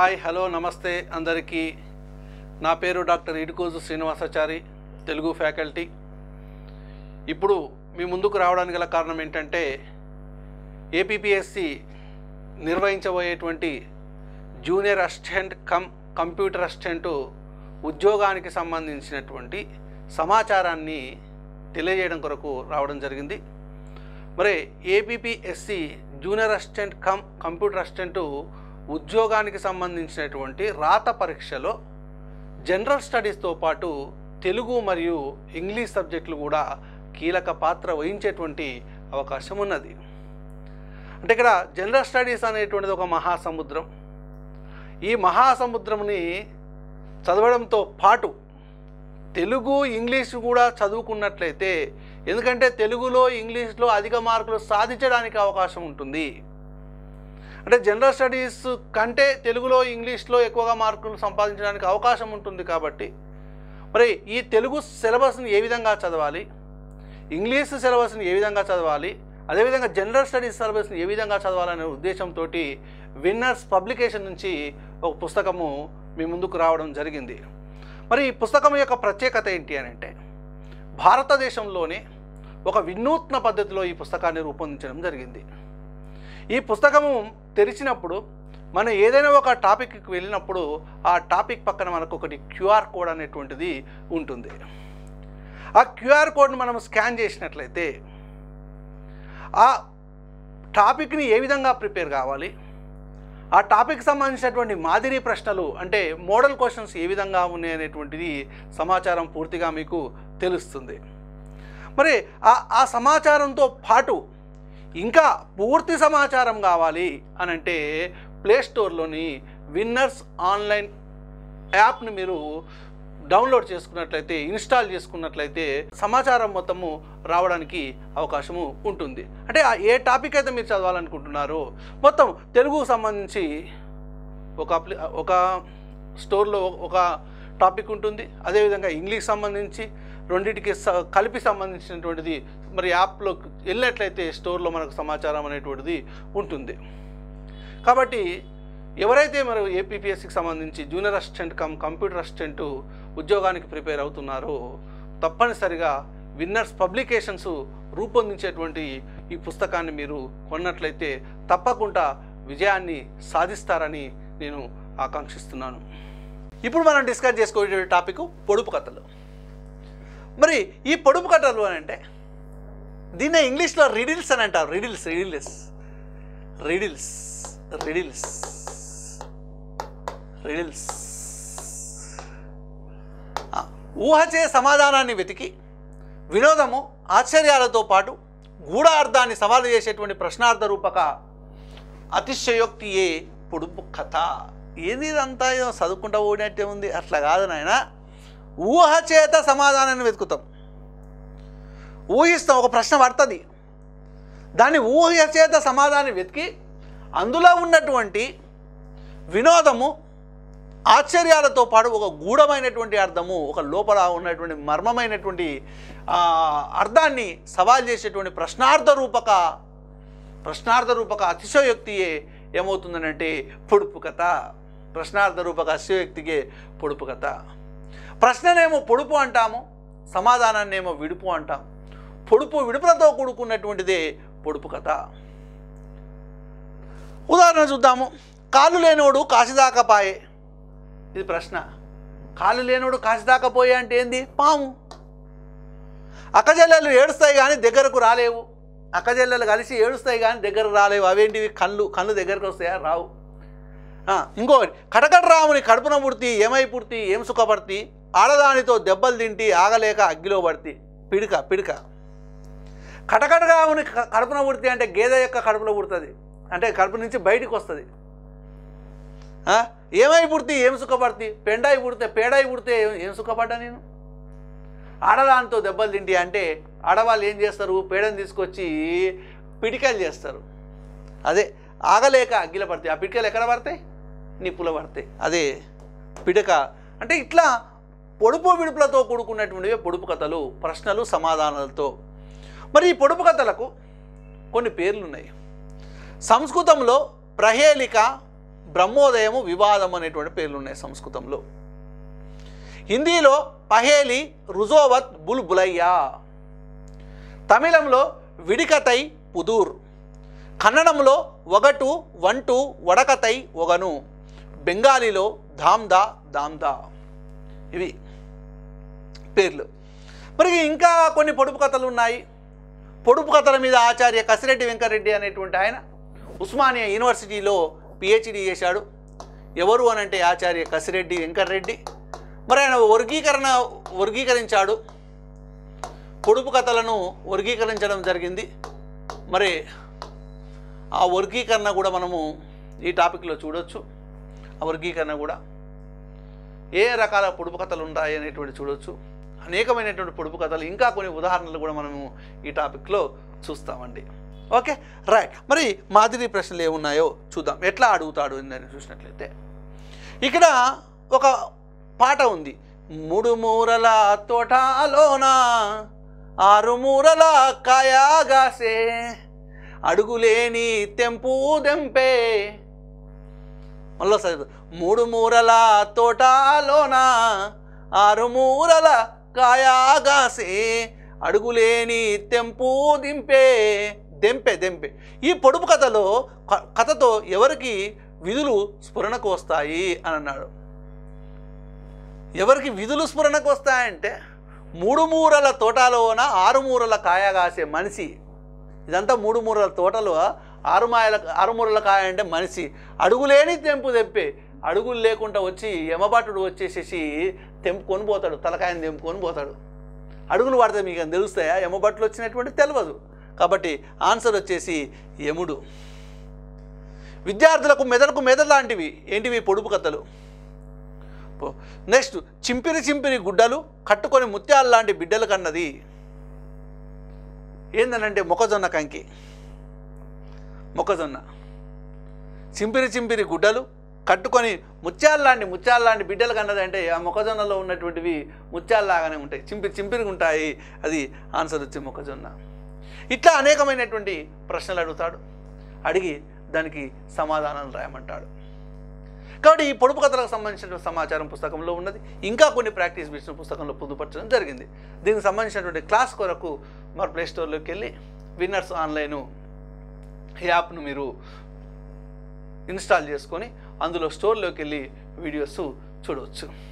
Hi hello నమస్తే అందరికీ నా పేరు డాక్టర్ ఇడుకోజు శ్రీనివాసాచారి తెలుగు ఫ్యాకల్టీ ఇప్పుడు మీ ముందుకు రావడానికి గల కారణం ఏంటంటే ఏపీపీఎస్సి నిర్వహించబోయేటువంటి junior assistant cum computer assistant ఉద్యోగానికి సంబంధించినటువంటి సమాచారాన్ని తెలియజేయడం కొరకు రావడం జరిగింది మరి APPSC junior assistant cum computer assistant ఉద్యోగానికి సంబంధించినటువంటి రాత పరీక్షలో జనరల్ స్టడీస్తో పాటు తెలుగు మరియు ఇంగ్లీష్ సబ్జెక్టులు కూడా కీలక పాత్ర వహించేటువంటి అవకాశం ఉన్నది అంటే ఇక్కడ జనరల్ స్టడీస్ అనేటువంటిది ఒక మహాసముద్రం ఈ మహాసముద్రంని చదవడంతో పాటు తెలుగు ఇంగ్లీష్ కూడా చదువుకున్నట్లయితే ఎందుకంటే తెలుగులో ఇంగ్లీష్లో అధిక మార్కులు సాధించడానికి అవకాశం ఉంటుంది అంటే జనరల్ స్టడీస్ కంటే తెలుగులో ఇంగ్లీష్లో ఎక్కువగా మార్కులు సంపాదించడానికి అవకాశం ఉంటుంది కాబట్టి మరి ఈ తెలుగు సిలబస్ని ఏ విధంగా చదవాలి ఇంగ్లీష్ సిలబస్ని ఏ విధంగా చదవాలి అదేవిధంగా జనరల్ స్టడీస్ సిలబస్ని ఏ విధంగా చదవాలనే ఉద్దేశంతో విన్నర్స్ పబ్లికేషన్ నుంచి ఒక పుస్తకము మీ ముందుకు రావడం జరిగింది మరి ఈ పుస్తకం యొక్క ప్రత్యేకత ఏంటి అని అంటే భారతదేశంలోనే ఒక వినూత్న పద్ధతిలో ఈ పుస్తకాన్ని రూపొందించడం జరిగింది ఈ పుస్తకము తెరిచినప్పుడు మనం ఏదైనా ఒక టాపిక్కి వెళ్ళినప్పుడు ఆ టాపిక్ పక్కన మనకు ఒకటి క్యూఆర్ కోడ్ అనేటువంటిది ఉంటుంది ఆ క్యూఆర్ కోడ్ని మనం స్కాన్ చేసినట్లయితే ఆ టాపిక్ని ఏ విధంగా ప్రిపేర్ కావాలి ఆ టాపిక్ సంబంధించినటువంటి మాదిరి ప్రశ్నలు అంటే మోడల్ క్వశ్చన్స్ ఏ విధంగా ఉన్నాయి అనేటువంటిది సమాచారం పూర్తిగా మీకు తెలుస్తుంది మరి ఆ ఆ సమాచారంతో పాటు ఇంకా పూర్తి సమాచారం కావాలి అని అంటే ప్లే స్టోర్లోని విన్నర్స్ ఆన్లైన్ యాప్ని మీరు డౌన్లోడ్ చేసుకున్నట్లయితే ఇన్స్టాల్ చేసుకున్నట్లయితే సమాచారం మొత్తము రావడానికి అవకాశము ఉంటుంది అంటే ఆ ఏ టాపిక్ అయితే మీరు చదవాలనుకుంటున్నారో మొత్తం తెలుగుకు సంబంధించి ఒక అప్లి ఒక స్టోర్లో ఒక టాపిక్ ఉంటుంది అదేవిధంగా ఇంగ్లీష్ సంబంధించి రెండింటికి స- కలిపి సంబంధించినటువంటిది మరి యాప్లో వెళ్ళినట్లయితే స్టోర్లో మనకు సమాచారం అనేటువంటిది ఉంటుంది కాబట్టి ఎవరైతే మరి ఏపీపీఎస్సికి సంబంధించి junior assistant cum computer assistant ఉద్యోగానికి ప్రిపేర్ అవుతున్నారో తప్పనిసరిగా విన్నర్స్ పబ్లికేషన్స్ రూపొందించేటువంటి ఈ పుస్తకాన్ని మీరు కొన్నట్లయితే తప్పకుండా విజయాన్ని సాధిస్తారని నేను ఆకాంక్షిస్తున్నాను ఇప్పుడు మనం డిస్కస్ చేసుకోవే టాపిక్ పొడుపు కథలు మరి ఈ పొడుపు కథలు అని అంటే దీన్నే ఇంగ్లీష్లో రిడిల్స్ అని అంటారు riddles riddles riddles riddles riddles ఆ, ఊహచే సమాధానాన్ని వెతికి వినోదము ఆశ్చర్యాలతో పాటు గూఢ అర్థాన్ని సవాలు చేసేటువంటి ప్రశ్నార్థ రూపక అతిశయోక్తియే పొడుపు కథ ఏది ఇదంతా ఏదో చదువుకుంటా ఓడినట్టే ఉంది అట్లా కాదు నాయన ఊహ చేత సమాధానాన్ని వెతుకుతాం ఊహిస్తాం ఒక ప్రశ్న పడుతుంది దాన్ని ఊహ చేత సమాధానం వెతికి అందులో ఉన్నటువంటి వినోదము ఆశ్చర్యాలతో పాటు ఒక గూఢమైనటువంటి అర్థము ఒక లోపల ఉన్నటువంటి మర్మమైనటువంటి ఆ, అర్థాన్ని సవాల్ చేసేటువంటి ప్రశ్నార్థ రూపక ప్రశ్నార్థ రూపక అతిశయోక్తియే ఏమవుతుందనంటే పొడుపు కథ ప్రశ్నార్థ రూపక అతిశయోక్తికే పొడుపు కథ ప్రశ్ననేమో పొడుపు అంటాము సమాధానాన్నేమో విడుపు అంటాం పొడుపు విడుపులతో కూడుకున్నటువంటిదే పొడుపు కథ ఉదాహరణ చూద్దాము కాళ్ళు లేనోడు కాశీదాకపోయే ఇది ప్రశ్న కాళ్ళు లేనోడు కాశీదాకపోయే అంటే ఏంది పాము అక్కజల్లెలు ఏడుస్తాయి కానీ దగ్గరకు రాలేవు అక్కజల్లెలు కలిసి ఏడుస్తాయి కానీ దగ్గరకు రాలేవు అవేంటివి కళ్ళు కళ్ళు దగ్గరకు వస్తాయా రావు ఆ, ఇంకోటి కటకట రాముని కడుపున పుడితి ఏమై పుడితి ఏం సుఖపడితి ఆడదానితో దెబ్బలు తింటి ఆగలేక అగ్గిలో పడితి పిడిక పిడిక కటకట రాముని క- కడుపున పుడితి అంటే గేదె యొక్క కడుపులో పుడుతుంది అంటే కడుపు నుంచి బయటికి వస్తుంది ఆ? ఏమై పుడితే ఏం సుఖపడితే పెండాయి పుడితే పేడాయి పుడితే ఏం- ఏం సుఖపడ్డా నేను ఆడదానితో దెబ్బలు తింటి అంటే ఆడవాళ్ళు ఏం చేస్తారు పేడని తీసుకొచ్చి పిడికలు చేస్తారు అదే ఆగలేక అగ్గిల పడతాయి ఆ పిడికలు ఎక్కడ పడతాయి నిప్పుల పడతాయి అదే పిడక అంటే ఇట్లా పొడుపు విడుపులతో కూడుకున్నటువంటివి పొడుపు కథలు ప్రశ్నలు సమాధానాలతో మరి ఈ పొడుపు కథలకు కొన్ని పేర్లు ఉన్నాయి సంస్కృతంలో ప్రహేళిక బ్రహ్మోదయము వివాదం అనేటువంటి పేర్లు ఉన్నాయి సంస్కృతంలో హిందీలో పహేలి రుజోవత్ బుల్బులయ్యా తమిళంలో విడికతై పుదూర్ కన్నడంలో ఒగటు వంటు వడకతై ఒగను బెంగాలీలో ధామ్దా దామ్దా ఇవి పేర్లు మరి ఇంకా కొన్ని పొడుపు కథలు ఉన్నాయి పొడుపు కథల మీద ఆచార్య కసిరెడ్డి వెంకరెడ్డి అనేటువంటి ఆయన ఉస్మానియా యూనివర్సిటీలో పిహెచ్డి చేశాడు ఎవరు అని అంటే ఆచార్య కసిరెడ్డి వెంకటరెడ్డి మరి ఆయన వర్గీకరణ వర్గీకరించాడు పొడుపు కథలను వర్గీకరించడం జరిగింది మరి ఆ వర్గీకరణ కూడా మనము ఈ టాపిక్లో చూడొచ్చు ఆ వర్గీకరణ కూడా ఏ రకాల పొడుపు కథలు ఉంటాయి అనేటువంటి చూడొచ్చు అనేకమైనటువంటి పొడుపు కథలు ఇంకా కొన్ని ఉదాహరణలు కూడా మనము ఈ టాపిక్లో చూస్తామండి ఓకే రైట్ మరి మాదిరి ప్రశ్నలు ఏమున్నాయో చూద్దాం ఎట్లా అడుగుతాడు అని చూసినట్లయితే ఇక్కడ ఒక పాట ఉంది మూడు మూరల తోటలోన ఆరు మూరల కాయాగాసే అడుగులేని తెంపు దెంపే మళ్ళీ ఒకసారి మూడు మూరల తోటలోన ఆరు మూరల కాయాగాసే అడుగులేని తెంపు దింపే దెంపే దెంపే ఈ పొడుపు కథలో క- కథతో ఎవరికి విధులు స్ఫురణకు వస్తాయి అని అన్నాడు ఎవరికి విధులు స్ఫురణకు వస్తాయంటే మూడు మూరల తోటలోన ఆరు మూరల కాయ కాసే మనిషి ఇదంతా మూడు మూరల తోటలో ఆరు మాయల ఆరు మూరల కాయ అంటే మనిషి అడుగులేని తెంపు తెంపే అడుగులు లేకుండా వచ్చి యమభటుడు వచ్చేసేసి తెంపుకొని పోతాడు తలకాయని తెంపుకొని పోతాడు అడుగులు పడితే మీకు ఏమైనా తెలుస్తాయా యమభట్లు వచ్చినటువంటి తెలియదు కాబట్టి ఆన్సర్ వచ్చేసి యముడు విద్యార్థులకు మెదడుకు మెదడు లాంటివి ఏంటివి పొడుపు కథలు పో- నెక్స్ట్ చింపిరి చింపిరి గుడ్డలు కట్టుకొని ముత్యాలు లాంటి బిడ్డలు కన్నది ఏందనంటే మొక్కజొన్న కంకి మొక్కజొన్న చింపిరి చింపిరి గుడ్డలు కట్టుకొని ముత్యాలు లాంటి ముత్యాలు లాంటి బిడ్డలు కన్నది అంటే ఆ మొక్కజొన్నలో ఉన్నటువంటివి ముత్యాలలాగానే ఉంటాయి చింపిరి చింపిరిగా ఉంటాయి అది ఆన్సర్ వచ్చే మొక్కజొన్న ఇట్లా అనేకమైనటువంటి ప్రశ్నలు అడుగుతాడు అడిగి దానికి సమాధానాలు రాయమంటాడు కాబట్టి ఈ పొడుపు కథలకు సంబంధించిన సమాచారం పుస్తకంలో ఉన్నది ఇంకా కొన్ని ప్రాక్టీస్ బిట్స్ పుస్తకంలో పొందుపరచడం జరిగింది దీనికి సంబంధించినటువంటి క్లాస్ కొరకు మరి ప్లే స్టోర్లోకి వెళ్ళి విన్నర్స్ ఆన్లైన్ యాప్ను మీరు ఇన్స్టాల్ చేసుకొని అందులో స్టోర్లోకి వెళ్ళి వీడియోస్ చూడవచ్చు